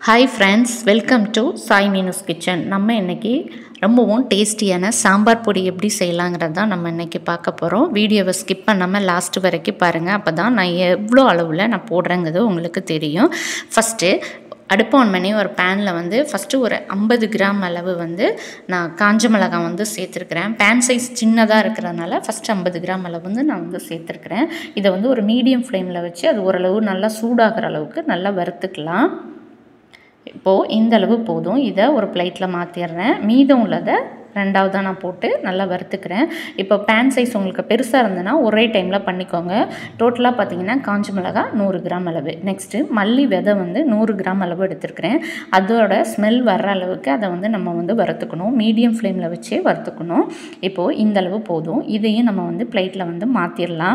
hi friends welcome to Sai Meenu's kitchen நம்ம இன்றைக்கி ரொம்பவும் டேஸ்டியான சாம்பார் பொடி எப்படி செய்யலாங்கிறது தான் நம்ம இன்றைக்கி பார்க்க போகிறோம் வீடியோவை ஸ்கிப் பண்ணாமல் லாஸ்ட் வரைக்கும் பாருங்கள் அப்போ தான் நான் எவ்வளோ அளவில் நான் போடுறேங்கிறது உங்களுக்கு தெரியும் ஃபஸ்ட்டு அடுப்பு ஆன் பண்ணி ஒரு பேனில் வந்து ஃபஸ்ட்டு ஒரு ஐம்பது கிராம் அளவு வந்து நான் காஞ்ச மிளகாய் வந்து சேர்த்துருக்குறேன் பேன் சைஸ் சின்னதாக இருக்கிறதுனால ஃபஸ்ட்டு ஐம்பது கிராம் அளவு வந்து நான் வந்து சேர்த்துருக்குறேன் இதை வந்து ஒரு மீடியம் ஃப்ளேமில் வச்சு அது ஓரளவு நல்லா சூடாகிற அளவுக்கு நல்லா வறுத்துக்கலாம் இப்போது இந்த அளவு போதும் இதை ஒரு பிளேட்டில் மாற்றிடுறேன் மீதம் உள்ளதை ரெண்டாவதாக நான் போட்டு நல்லா வறுத்துக்கிறேன் இப்போ பேன் சைஸ் உங்களுக்கு பெருசாக இருந்ததுன்னா ஒரே டைமில் பண்ணிக்கோங்க டோட்டலாக பார்த்தீங்கன்னா காஞ்ச மிளகா நூறு கிராம் அளவு நெக்ஸ்ட்டு மல்லி விதை வந்து நூறு கிராம் அளவு எடுத்துருக்கிறேன் அதோட ஸ்மெல் வர்ற அளவுக்கு அதை வந்து நம்ம வந்து வறுத்துக்கணும் மீடியம் ஃப்ளேமில் வச்சே வறுத்துக்கணும் இப்போது இந்த அளவு போதும் இதையும் நம்ம வந்து பிளேட்டில் வந்து மாற்றிடலாம்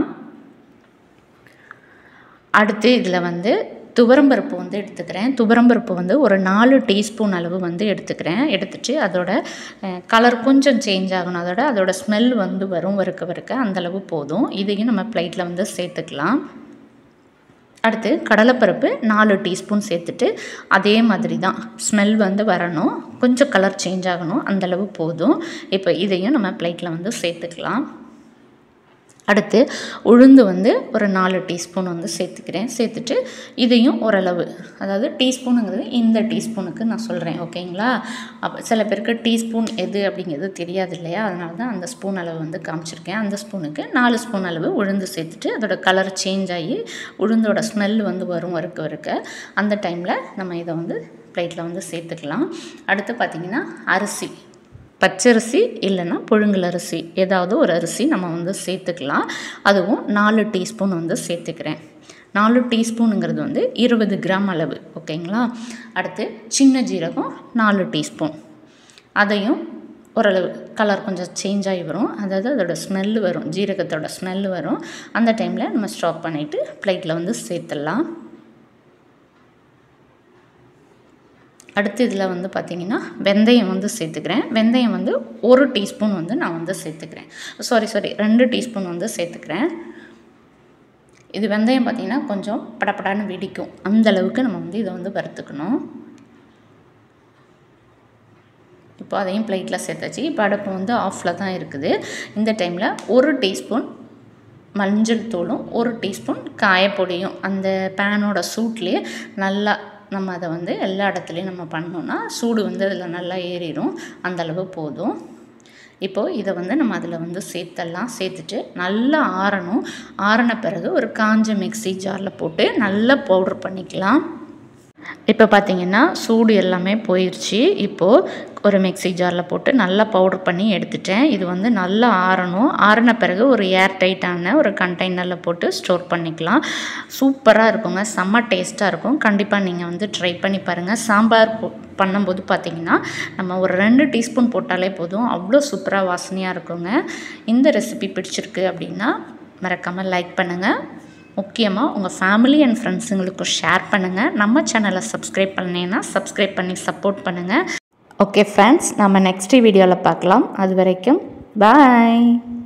அடுத்து இதில் வந்து துவரம்பருப்பு வந்து எடுத்துக்கிறேன் துவரம்பருப்பு வந்து ஒரு நாலு டீஸ்பூன் அளவு வந்து எடுத்துக்கிறேன் எடுத்துட்டு அதோட கலர் கொஞ்சம் சேஞ்ச் ஆகணும் அதோட அதோட ஸ்மெல் வந்து வரும் வறுக்க வறுக்க அந்தளவு போதும் இதையும் நம்ம பிளேட்டில் வந்து சேர்த்துக்கலாம் அடுத்து கடலைப்பருப்பு நாலு டீஸ்பூன் சேர்த்துட்டு அதே மாதிரி தான் ஸ்மெல் வந்து வரணும் கொஞ்சம் கலர் சேஞ்ச் ஆகணும் அந்தளவு போதும் இப்போ இதையும் நம்ம பிளேட்டில் வந்து சேர்த்துக்கலாம் அடுத்து உளுந்து வந்து ஒரு நாலு டீஸ்பூன் வந்து சேர்த்துக்கிறேன் சேர்த்துட்டு இதையும் ஓரளவு அதாவது டீஸ்பூனுங்கிறது இந்த டீஸ்பூனுக்கு நான் சொல்கிறேன் ஓகேங்களா அப்போ சில பேருக்கு டீஸ்பூன் எது அப்படிங்கிறது தெரியாது இல்லையா அதனால தான் அந்த ஸ்பூன் அளவு வந்து காமிச்சிருக்கேன் அந்த ஸ்பூனுக்கு நாலு ஸ்பூன் அளவு உளுந்து சேர்த்துட்டு அதோட கலர் சேஞ்ச் ஆகி உளுந்தோட ஸ்மெல் வந்து வரும் வறுக்க வறுக்க அந்த டைமில் நம்ம இதை வந்து பிளேட்டில் வந்து சேர்த்துக்கலாம் அடுத்து பார்த்திங்கன்னா அரிசி பச்சரிசி இல்லைன்னா புழுங்கல் அரிசி ஏதாவது ஒரு அரிசி நம்ம வந்து சேர்த்துக்கலாம் அதுவும் நாலு டீஸ்பூன் வந்து சேர்த்துக்கிறேன் நாலு டீஸ்பூனுங்கிறது வந்து இருபது கிராம் அளவு ஓகேங்களா அடுத்து சின்ன ஜீரகம் நாலு டீஸ்பூன் அதையும் ஓரளவு கலர் கொஞ்சம் சேஞ்ச் ஆகி வரும் அதாவது அதோட ஸ்மெல்லு வரும் ஜீரகத்தோட ஸ்மெல்லு வரும் அந்த டைமில் நம்ம ஸ்டாப் பண்ணிவிட்டு பிளேட்டில் வந்து சேர்த்துடலாம் அடுத்து இதில் வந்து பார்த்திங்கன்னா வெந்தயம் வந்து சேர்த்துக்கிறேன் வெந்தயம் வந்து ஒரு டீஸ்பூன் வந்து நான் வந்து சேர்த்துக்கிறேன் சாரி சாரி ரெண்டு டீஸ்பூன் வந்து சேர்த்துக்கிறேன் இது வெந்தயம் பார்த்திங்கன்னா கொஞ்சம் படப்படான்னு வெடிக்கும் அந்த அளவுக்கு நம்ம வந்து இதை வந்து வறுத்துக்கணும் இப்போ அதையும் பிளேட்டில் சேர்த்தாச்சு இப்போ அடுப்பு வந்து ஆஃபில் தான் இருக்குது இந்த டைமில் ஒரு டீஸ்பூன் மஞ்சள் தூளும் ஒரு டீஸ்பூன் காயப்பொடியும் அந்த பேனோட சூட்லேயே நல்லா நம்ம அதை வந்து எல்லா இடத்துலையும் நம்ம பண்ணோன்னா சூடு வந்து அதில் நல்லா ஏறிடும் அந்தளவு போதும் இப்போது இதை வந்து நம்ம அதில் வந்து சேர்த்தெல்லாம் சேர்த்துட்டு நல்லா ஆறணும் ஆறின பிறகு ஒரு காஞ்ச மிக்சி ஜாரில் போட்டு நல்லா பவுட்ரு பண்ணிக்கலாம் இப்போ பார்த்திங்கன்னா சூடு எல்லாமே போயிடுச்சு இப்போது ஒரு மிக்சி ஜாரில் போட்டு நல்லா பவுட்ரு பண்ணி எடுத்துட்டேன் இது வந்து நல்லா ஆறணும் ஆறின பிறகு ஒரு ஏர் டைட்டான ஒரு கண்டெய்னரில் போட்டு ஸ்டோர் பண்ணிக்கலாம் சூப்பராக இருக்குங்க செம்ம டேஸ்ட்டாக இருக்கும் கண்டிப்பாக நீங்கள் வந்து ட்ரை பண்ணி பாருங்கள் சாம்பார் பண்ணும்போது பார்த்திங்கன்னா நம்ம ஒரு ரெண்டு டீஸ்பூன் போட்டாலே போதும் அவ்வளோ சூப்பராக வாசனையாக இருக்குங்க இந்த ரெசிபி பிடிச்சிருக்கு அப்படின்னா மறக்காமல் லைக் பண்ணுங்கள் முக்கியமாக உங்கள் ஃபேமிலி அண்ட் ஃப்ரெண்ட்ஸுங்களுக்கும் ஷேர் பண்ணுங்கள் நம்ம சேனலை சப்ஸ்கிரைப் பண்ணீங்கன்னா சப்ஸ்கிரைப் பண்ணி சப்போர்ட் பண்ணுங்கள் ஓகே ஃப்ரெண்ட்ஸ் நம்ம நெக்ஸ்ட் வீடியோவில் பார்க்கலாம் அது வரைக்கும் பாய்